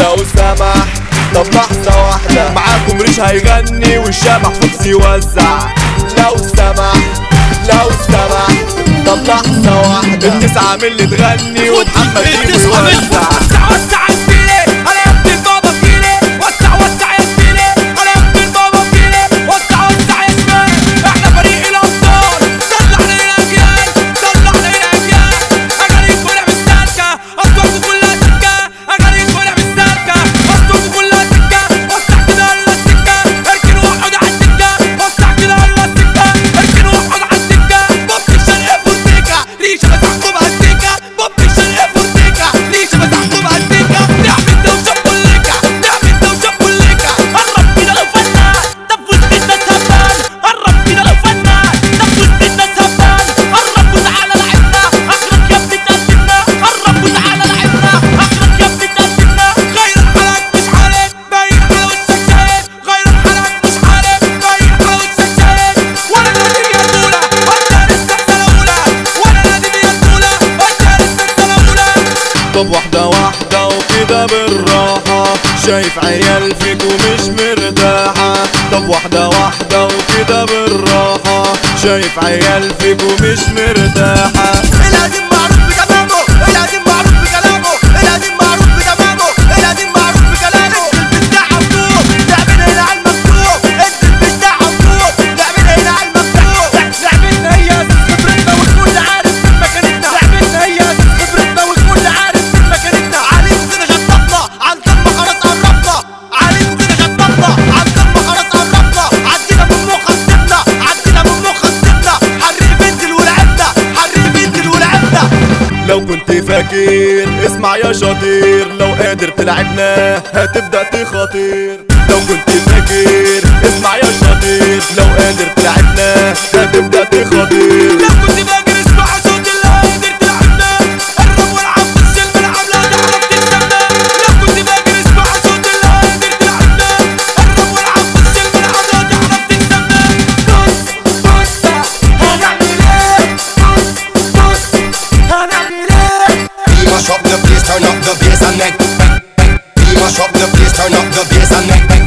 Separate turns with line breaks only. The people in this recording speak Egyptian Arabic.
لو سمح طب لحظة واحدة معاكم ريش هيغني والشبح فوكس يوزع لو سمح لو سمح طب لحظة واحدة التسعة من اللي تغني ومحمد فيه
التسعة من
يوزع
وسع وسع يا زميلي انا يا ابن البابا فيلي وسع وسع يا زميلي انا يا ابن البابا فيلي وسع وسع يا زميلي احنا فريق الابطال طلعنا للاجيال طلعنا للاجيال اغانيك ورع بالسالكه اصواتكم كلها سكه اغانيك ورع بالسالكه اصواتكم كلها سكه وسع كده الله السكه اركن واقعد على السكه وسع كده الله السكه اركن واقعد على السكه بوب الشرق فورتيكا ريشه بتعقب هالسكه بوب الشرق فورتيكا ريشه بتعقب هالسكه نعمل دوشه بوليكا نعمل دوشه بوليكا قرب كده لو فنان طب وسط الناس هبان قرب كده لو فنان طب وسط الناس هبان قرب وتعالى لعبنا اخرك يا ابني تقدمنا قرب وتعالى لعبنا اخرك يا ابني تقدمنا غير الحلق مش عارف باين على وشك شايف غير الحلق مش عارف باين على وشك شايف ولا نادي يا الاولى وانت لسه السنه الاولى ولا نادي يا الاولى وانت لسه السنه الاولى
طب واحدة واحدة وكده بالراحة شايف عيال فيك ومش مرتاحة طب واحدة واحدة وكده بالراحة شايف عيال فيك ومش مرتاحة
القديم معروف بتمامه القديم معروف بكلامه القديم معروف بتمامه القديم معروف بكلامه انت بتاع عبدوه لعبنا هنا على المفتوح انت بتاع عبدوه لعبنا هنا على المفتوح لعبتنا هي خبرتنا والكل عارف من مكانتنا لعبتنا هي خبرتنا والكل عارف من مكانتنا عليكم كده شطبنا على الضربة خلاص قربنا عليكم كده شطبنا على الضربة خلاص قربنا عدينا من مخ خسبنا عدينا من مخ خسبنا حريف انزل ولعبنا حريف انزل ولعبنا
لو كنت فاكر اسمع يا شاطر لو قادر تلعبنا هتبدأ تخاطر لو كنت فاكر اسمع يا شاطر لو قادر تلعبنا هتبدأ تخاطر
لو كنت فاكر اسمع صوت اللي قادر تلعبنا قرب والعب نص الملعب لا تعرف تكسبنا لو كنت فاكر اسمع صوت اللي قادر تلعبنا قرب والعب نص الملعب لا تعرف تكسبنا بص بص هنعمل ايه بص بص هنعمل ايه
We mash up the place, turn up the bass and neck. We mash up the place, turn up the bass and neck.